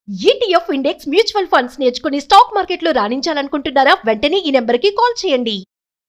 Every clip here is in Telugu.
ఈటీఎఫ్ ఇండెక్స్ మ్యూచువల్ ఫండ్స్ నేర్చుకుని స్టాక్ మార్కెట్లో రాణించాలనుకుంటున్నారా వెంటనే ఈ నెంబర్కి కాల్ చేయండి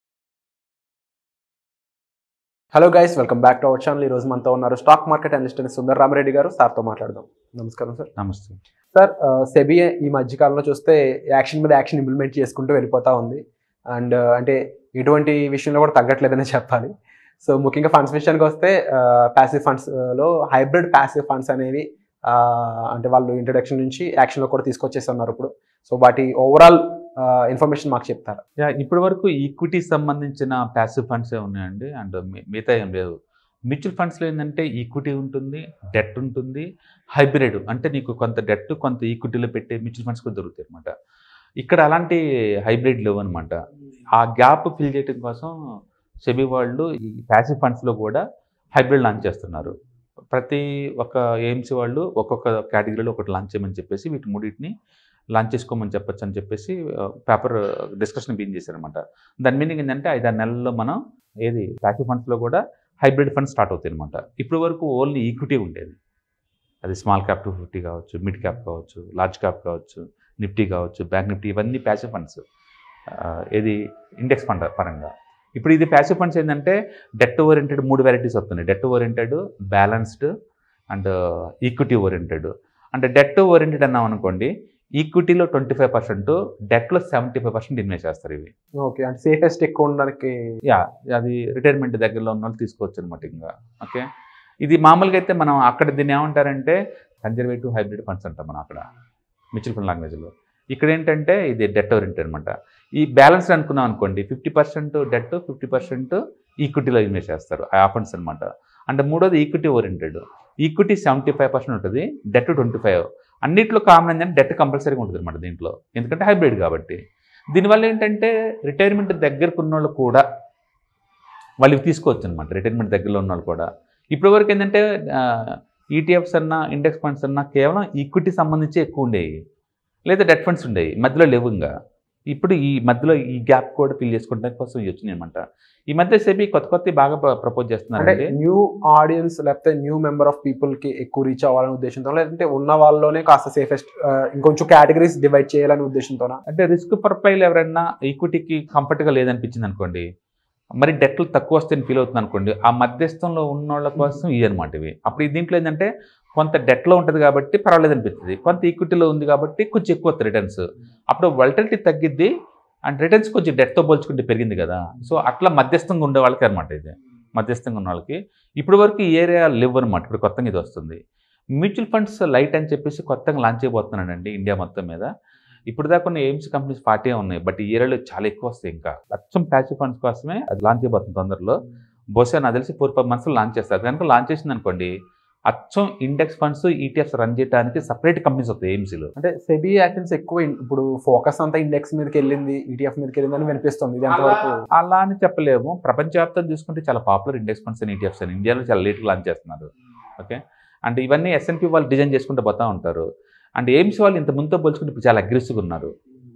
hello guys welcome back to our channel ఈ రోజు మనతో ఉన్నారు స్టాక్ మార్కెట్ అనలిస్ట్ అని సుందర్ రామరెడ్డి గారు సార్తో మాట్లాడదాం నమస్కారం సార్ నమస్తే సార్ సెబీ ఈ మధ్యకాలంలో చూస్తే యాక్షన్ మీద యాక్షన్ ఇంప్లిమెంట్ చేసుకుంటూ వెళ్ళిపోతా ఉంది అండ్ అంటే ఎటువంటి విషయంలో కూడా తగ్గట్లేదని చెప్పాలి సో ముఖ్యంగా ఫండ్స్ విషయానికి వస్తే ప్యాసివ్ ఫండ్స్లో హైబ్రిడ్ ప్యాసివ్ ఫండ్స్ అనేవి ఆ, అంటే వాళ్ళు ఇంట్రడక్షన్ నుంచి యాక్షన్లో కూడా తీసుకొచ్చేసి ఉన్నారు ఇప్పుడు సో వాటి ఓవరాల్ ఇన్ఫర్మేషన్ మాకు చెప్తారా యా ఇప్పటి వరకు ఈక్విటీ సంబంధించిన ప్యాసివ్ ఫండ్స్ ఉన్నాయండి అండ్ మి- మిగతా ఏం లేదు మ్యూచువల్ ఫండ్స్లో ఏంటంటే ఈక్విటీ ఉంటుంది డెట్ ఉంటుంది హైబ్రిడ్ అంటే నీకు కొంత డెట్ కొంత ఈక్విటీలో పెట్టే మ్యూచువల్ ఫండ్స్ కూడా దొరుకుతాయి అనమాట ఇక్కడ అలాంటి హైబ్రిడ్ లేవు అనమాట ఆ గ్యాప్ ఫిల్ చేయడం కోసం సెబీ వాళ్ళు ఈ ప్యాసివ్ ఫండ్స్లో కూడా హైబ్రిడ్ లాంచ్ చేస్తున్నారు ప్రతి ఒక్క ఏఎంసీ వాళ్ళు ఒక్కొక్క కేటగిరీలో ఒకటి లాంచ్ చేయమని చెప్పేసి వీటి మూడింటిని లాంచ్ చేసుకోమని చెప్పొచ్చు అని చెప్పేసి పేపర్ డిస్కషన్ బీన్ చేశారనమాట దాని మీనింగ్ ఏంటంటే ఐదారు నెలల్లో మనం ఏది ప్యాసివ్ ఫండ్స్లో కూడా హైబ్రిడ్ ఫండ్స్ స్టార్ట్ అవుతాయి అనమాట ఇప్పటి వరకు ఓన్లీ ఈక్విటీ ఉండేది అది స్మాల్ క్యాప్ టూ ఫిఫ్టీ కావచ్చు మిడ్ క్యాప్ కావచ్చు లార్జ్ క్యాప్ కావచ్చు నిఫ్టీ కావచ్చు బ్యాంక్ నిఫ్టీ ఇవన్నీ ప్యాసివ్ ఫండ్స్ ఇది ఇండెక్స్ ఫండ్ పరంగా ఇప్పుడు ఇది ప్యాసివ్ ఫండ్స్ ఏంటంటే డెట్ ఓరియంటెడ్ మూడు వెరైటీస్ వస్తున్నాయి debt oriented balanced and equity oriented అంటే డెట్ ఓరియంటెడ్ అన్నాం అనుకోండి ఈక్విటీలో ట్వంటీ ఫైవ్ పర్సెంట్ డెట్లో సెవెంటీ ఫైవ్ పర్సెంట్ ఇన్వెస్ట్ చేస్తారు ఇవి ఓకే అంటే సేఫెస్ట్ ఎక్కువ ఉండడానికి యా అది రిటైర్మెంట్ దగ్గరలో ఉన్న వాళ్ళు తీసుకోవచ్చు అనమాట ఇంకా ఓకే ఇది మామూలుగా అయితే మనం అక్కడ దీన్ని ఏమంటారంటే కన్జర్వేటివ్ హైబ్రిడ్ ఫండ్స్ అంటాం మనం అక్కడ మ్యూచువల్ ఫండ్ లాంగ్వేజ్లో ఇక్కడ ఏంటంటే ఇది డెట్ ఓరియంటెడ్ అనమాట ఈ బ్యాలెన్స్ అనుకున్నాం అనుకోండి fifty percent debt fifty percent ఈక్విటీలో ఇన్వెస్ట్ చేస్తారు ఆ ఫండ్స్ అనమాట అంటే మూడోది equity oriented equity seventy five percent ఉంటుంది డెట్ ట్వంటీ ఫైవ్ అన్నిట్లో కామన్ ఏంటంటే డెట్ కంపల్సరీగా ఉంటుంది అనమాట దీంట్లో ఎందుకంటే హైబ్రిడ్ కాబట్టి దీనివల్ల ఏంటంటే రిటైర్మెంట్ దగ్గరకు ఉన్న వాళ్ళు కూడా వాళ్ళు ఇవి తీసుకోవచ్చు అనమాట రిటైర్మెంట్ దగ్గరలో ఉన్న వాళ్ళు కూడా ఇప్పటి వరకు ఏంటంటే ఈటీఎఫ్స్ అన్నా ఇండెక్స్ ఫండ్స్ అన్నా కేవలం ఈక్విటీ సంబంధించి ఎక్కువ ఉండేవి లేదా డెట్ ఫండ్స్ ఉండేవి మధ్యలో లేవు ఇంకా ఇప్పుడు ఈ మధ్యలో ఈ గ్యాప్ కూడా ఫిల్ చేసుకోవడానికి కోసం ఇవి వచ్చినాయి అనమాట ఈ మధ్య సెబీ కొత్త కొత్త బాగా ప్రపోజ్ అంటే చేస్తున్నారండి న్యూ ఆడియన్స్ లేకపోతే న్యూ మెంబర్ ఆఫ్ పీపుల్ కి ఎక్కువ రీచ్ అవ్వాలనే ఉద్దేశంతో లేదంటే ఉన్న వాళ్ళలోనే కాస్త సేఫెస్ట్ ఇంకొంచెం కేటగిరీస్ డివైడ్ చేయాలనే ఉద్దేశంతోనా అంటే రిస్క్ ప్రొఫైల్ ఎవరైనా ఈక్విటీకి కంఫర్ట్గా లేదనిపించింది అనుకోండి మరి డెట్లు తక్కువ వస్తాయని ఫీల్ అవుతుంది అనుకోండి ఆ మధ్యస్థంలో ఉన్న వాళ్ళ కోసం ఇవి అనమాట ఇవి అప్పుడు ఈ దీంట్లో ఏంటంటే కొంత డెట్లో ఉంటుంది కాబట్టి పర్వాలేదు అనిపిస్తుంది కొంత ఈక్విటీలో ఉంది కాబట్టి కొంచెం ఎక్కువ వస్తుంది రిటర్న్స్ అప్పుడు వల్టలిటీ తగ్గిద్ది అండ్ రిటర్న్స్ కొంచెం డెట్తో పోల్చుకుంటే పెరిగింది కదా సో అట్లా మధ్యస్థంగా ఉండే వాళ్ళకి అనమాట ఇది మధ్యస్థంగా ఉన్న వాళ్ళకి ఇప్పుడు వరకు ఈ ఏరియా లేవు అనమాట ఇప్పుడు కొత్తగా ఇది వస్తుంది మ్యూచువల్ ఫండ్స్ లైట్ అని చెప్పేసి కొత్తగా లాంచ్ చేయబోతున్నానండి ఇండియా మొత్తం మీద ఇప్పుడు దాకా ఉన్న ఎయిమ్స్ కంపెనీస్ ఫార్టీ ఉన్నాయి బట్ ఈ ఏరియాలో చాలా ఎక్కువ వస్తాయి ఇంకా అచ్చం ప్యాసివ్ ఫండ్స్ కోసమే అది లాంచ్ చేయబోతుంది తొందరలో బహుశా నాకు తెలిసి ఫోర్ ఫైవ్ మంత్స్లో లాంచ్ చేస్తారు కనుక లాంచ్ చేసింది అనుకోండి అచ్చం ఇండెక్స్ ఫండ్స్ ఈటీఎఫ్స్ రన్ చేయడానికి సపరేట్ కంపెనీస్ వస్తాయి ఎయిమ్స్లో అంటే సెబీ యాక్షన్స్ ఎక్కువ ఇన్- ఇప్పుడు ఫోకస్ అంతా ఇండెక్స్ మీదకి వెళ్ళింది ఈటీఎఫ్ మీదకి వెళ్ళింది అని వినిపిస్తుంది ఇది ఎంతవరకు అలా అని చెప్పలేము ప్రపంచవ్యాప్తంగా చూసుకుంటే చాలా పాపులర్ ఇండెక్స్ ఫండ్స్ అని ఈటీఎఫ్స్ అని ఇండియాలో చాలా లేట్గా లాంచ్ చేస్తున్నారు ఓకే అంటే ఇవన్నీ ఎస్ఎన్పి వాళ్ళు డిజైన్ చేసుకుంటూ పోతా ఉంటారు అండ్ ఎయిమ్స్ వాళ్ళు ఇంత ముందుతో పోల్చుకుంటే ఇప్పుడు చాలా అగ్రెసివ్గా ఉన్నారు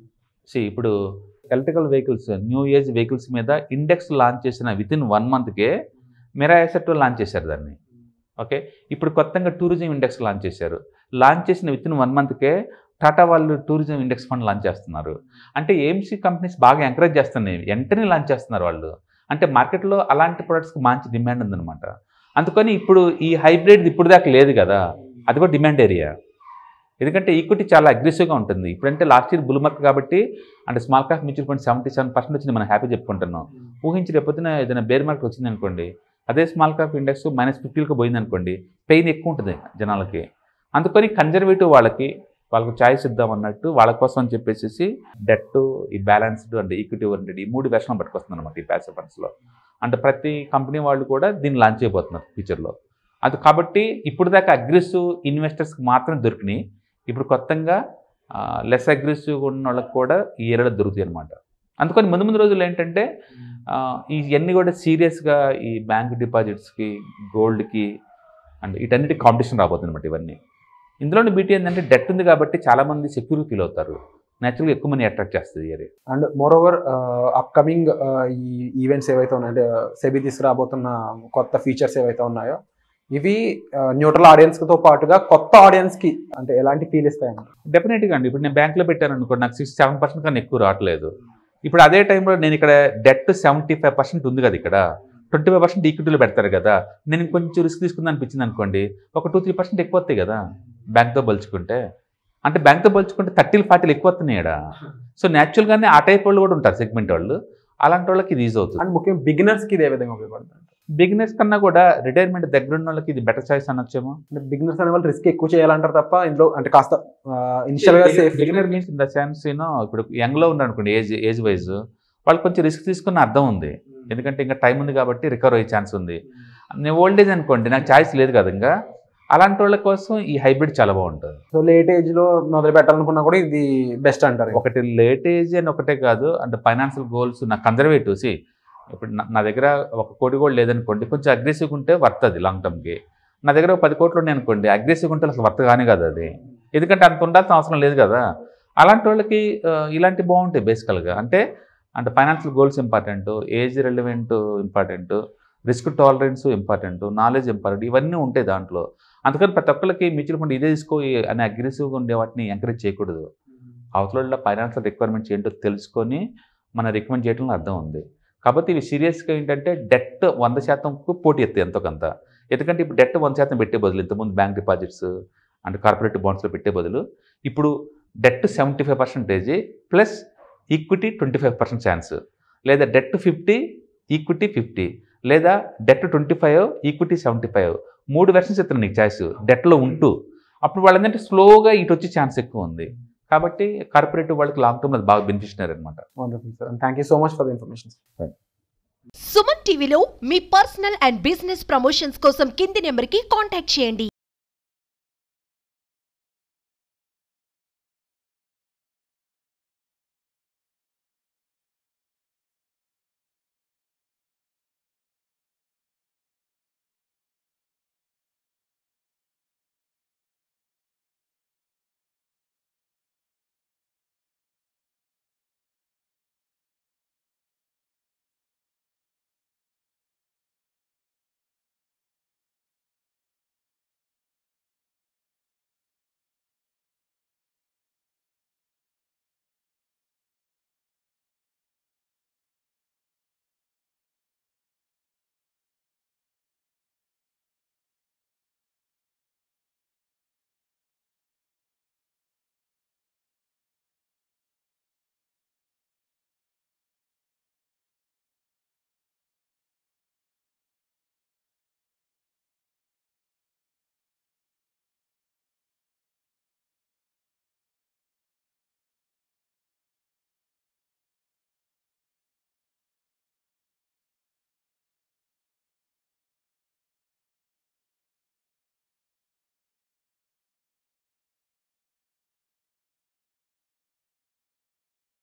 సి ఇప్పుడు electrical vehicles new age vehicles మీద ఇండెక్స్ లాంచ్ చేసిన విత్ ఇన్ వన్ మంత్కే మెరా ఎసెట్ లాంచ్ చేశారు దాన్ని ఓకే ఇప్పుడు కొత్తగా టూరిజం ఇండెక్స్ లాంచ్ చేశారు లాంచ్ చేసిన విత్ ఇన్ వన్ మంత్కే టాటా వాళ్ళు టూరిజం ఇండెక్స్ ఫండ్ లాంచ్ చేస్తున్నారు అంటే ఏఎంసీ కంపెనీస్ బాగా ఎంకరేజ్ చేస్తున్నాయి వెంటనే లాంచ్ చేస్తున్నారు వాళ్ళు అంటే మార్కెట్లో అలాంటి ప్రొడక్ట్స్కి మంచి డిమాండ్ ఉందన్నమాట అందుకని ఇప్పుడు ఈ హైబ్రిడ్ ఇప్పుడు దాకా లేదు కదా అది కూడా డిమాండ్ ఏరియా ఎందుకంటే ఈక్విటీ చాలా అగ్రెసివ్గా ఉంటుంది ఇప్పుడంటే లాస్ట్ ఇయర్ బుల్ మార్క్ కాబట్టి అంటే small cap mutual fund seventy seven percent వచ్చింది మనం హ్యాపీ చెప్పుకుంటున్నాం ఊహించి రేపొద్దున ఏదైనా బేర్ మార్కెట్ వచ్చింది అనుకోండి అదే స్మాల్ క్యాప్ ఇండెక్స్ మైనస్ ఫిఫ్టీలకు పోయింది అనుకోండి పెయిన్ ఎక్కువ ఉంటుంది జనాలకి అందుకని కన్జర్వేటివ్ వాళ్ళకి వాళ్ళకి ఛాయిస్ ఇద్దాం అన్నట్టు వాళ్ళ కోసం అని చెప్పేసి డెట్ ఈ బ్యాలెన్స్డ్ అండ్ ఈక్విటీ ఓరియంటెడ్ ఈ మూడు వెర్షన్ పట్టుకొస్తుంది అనమాట ఈ ప్యాసివ్ ఫండ్స్లో అంటే ప్రతి కంపెనీ వాళ్ళు కూడా దీన్ని లాంచ్ చేయబోతున్నారు ఫ్యూచర్లో అది కాబట్టి ఇప్పుడు దాకా అగ్రెసివ్ ఇన్వెస్టర్స్కి మాత్రం దొరికినాయి ఇప్పుడు కొత్తగా లెస్ అగ్రెసివ్గా ఉన్న వాళ్ళకి కూడా ఈ ఏరియాలో దొరుకుతాయి అనమాట అందుకని ముందు ముందు రోజులు ఏంటంటే ఆ, ఇవన్నీ కూడా సీరియస్గా ఈ బ్యాంక్ డిపాజిట్స్కి గోల్డ్కి అండ్ వీటన్నిటి కాంపిటీషన్ రాబోతుంది అనమాట ఇవన్నీ ఇందులోని బీటీ ఏంటంటే డెట్ ఉంది కాబట్టి చాలామంది సెక్యూర్ ఫీల్ అవుతారు నేచురల్గా ఎక్కువ మనీ అట్రాక్ట్ చేస్తుంది ఈ area and more over upcoming ఈ ఈవెంట్స్ ఏవైతే ఉన్నాయో అంటే సెబీ తీసుకురాబోతున్న కొత్త ఫీచర్స్ ఏవైతే ఉన్నాయో ఇవి న్యూట్రల్ ఆడియన్స్ తో పాటుగా కొత్త ఆడియన్స్ కి అంటే ఎలాంటి ఫీల్ ఇస్తాయండి డెఫినెట్గా అండి ఇప్పుడు నేను బ్యాంక్లో పెట్టాను అనుకో నాకు సిక్స్ సెవెన్ పర్సెంట్ కన్నా ఎక్కువ రావట్లేదు ఇప్పుడు అదే టైంలో నేను ఇక్కడ డెట్ సెవెంటీ ఫైవ్ పర్సెంట్ ఉంది కదా ఇక్కడ ట్వంటీ ఫైవ్ పర్సెంట్ ఈక్విటీలో పెడతారు కదా నేను కొంచెం రిస్క్ తీసుకుంది అనిపించింది అనుకోండి ఒక టూ త్రీ పర్సెంట్ ఎక్కువ వస్తాయి కదా బ్యాంక్తో పోల్చుకుంటే అంటే బ్యాంక్తో పోల్చుకుంటే థర్టీలు ఫార్టీలు ఎక్కువ వస్తున్నాయి ఇక్కడ సో న్యాచురల్గానే ఆ టైప్ వాళ్ళు కూడా ఉంటారు సెగ్మెంట్ వాళ్ళు అలాంటి వాళ్ళకి ఇది యూజ్ అవుతుంది అండ్ ముఖ్యంగా బిగినర్స్ కి ఇది ఏ విధంగా ఉపయోగపడుతుంది బిగినెస్ కన్నా కూడా రిటైర్మెంట్ దగ్గర ఉన్న వాళ్ళకి ఇది బెటర్ చాయిస్ అనొచ్చేమో అంటే బిగినర్స్ అనే వాళ్ళు రిస్క్ ఎక్కువ చేయాలంటారు తప్ప ఇందులో అంటే కాస్త ఇనిషియల్ గా safe beginner means in the sense you know ఇప్పుడు యంగ్లో ఉన్నారు అనుకోండి ఏజ్ ఏజ్ వైజ్ వాళ్ళు కొంచెం రిస్క్ తీసుకున్న అర్థం ఉంది ఎందుకంటే ఇంకా టైం ఉంది కాబట్టి రికవర్ అయ్యే ఛాన్స్ ఉంది నేను ఓల్డ్ ఏజ్ అనుకోండి నాకు ఛాయిస్ లేదు కదా ఇంకా అలాంటి వాళ్ళ కోసం ఈ హైబ్రిడ్ చాలా బాగుంటుంది సో లేట్ ఏజ్ లో మొదలు పెట్టాలనుకున్నా కూడా ఇది బెస్ట్ అంటారు ఒకటి లేట్ ఏజ్ అని ఒకటే కాదు అంటే ఫైనాన్షియల్ గోల్స్ నా కన్జర్వేటివ్స్ ఇప్పుడు నా- నా దగ్గర ఒక కోటి కూడా లేదనుకోండి కొంచెం అగ్రెసివ్గా ఉంటే వర్త్ అది లాంగ్ టర్మ్కి నా దగ్గర ఒక పది కోట్లు ఉన్నాయి అనుకోండి అగ్రెసివ్గా ఉంటే అసలు వర్త్ కానీ కదా అది ఎందుకంటే అంత ఉండాల్సిన అవసరం లేదు కదా అలాంటి వాళ్ళకి ఆ, ఇలాంటి బాగుంటాయి బేసికల్గా అంటే అంటే financial goals important age relevant important risk tolerance important knowledge important ఇవన్నీ ఉంటాయి దాంట్లో అందుకని ప్రతి ఒక్కరికి మ్యూచువల్ ఫండ్ ఇదే తీసుకో అని అగ్రెసివ్గా ఉండే వాటిని ఎంకరేజ్ చేయకూడదు అవతల ఫైనాన్షియల్ రిక్వైర్మెంట్స్ ఏంటో తెలుసుకొని మన రికమెండ్ చేయడంలో అర్థం ఉంది కాబట్టి ఇవి సీరియస్గా ఏంటంటే డెట్ వంద శాతంకు పోటీ ఎత్తాయి ఎంతో కొంత ఎందుకంటే ఇప్పుడు డెట్ వంద శాతం పెట్టే బదులు ఇంతకుముందు బ్యాంక్ డిపాజిట్స్ అండ్ కార్పొరేట్ బాండ్స్లో పెట్టే బదులు ఇప్పుడు debt seventy five percentage plus equity twenty five percent chance లేదా డెట్ ఫిఫ్టీ ఈక్విటీ ఫిఫ్టీ లేదా debt twenty five equity seventy five మూడు వెర్షన్స్ ఇస్తాను నీకు ఛాయిస్ డెట్లో ఉంటూ అప్పుడు వాళ్ళు ఏంటంటే స్లోగా ఇటు వచ్చే ఛాన్స్ ఎక్కువ ఉంది కాబట్టి కార్పొరేట్ వాళ్ళకి లాంగ్ టర్మ్ అది బాగా బెనిఫిషనరీ అనమాట wonderful sir thank you so much for the information Suman టీవీలో మీ పర్సనల్ అండ్ బిజినెస్ ప్రమోషన్స్ కోసం కింది నెంబర్కి కాంటాక్ట్ చేయండి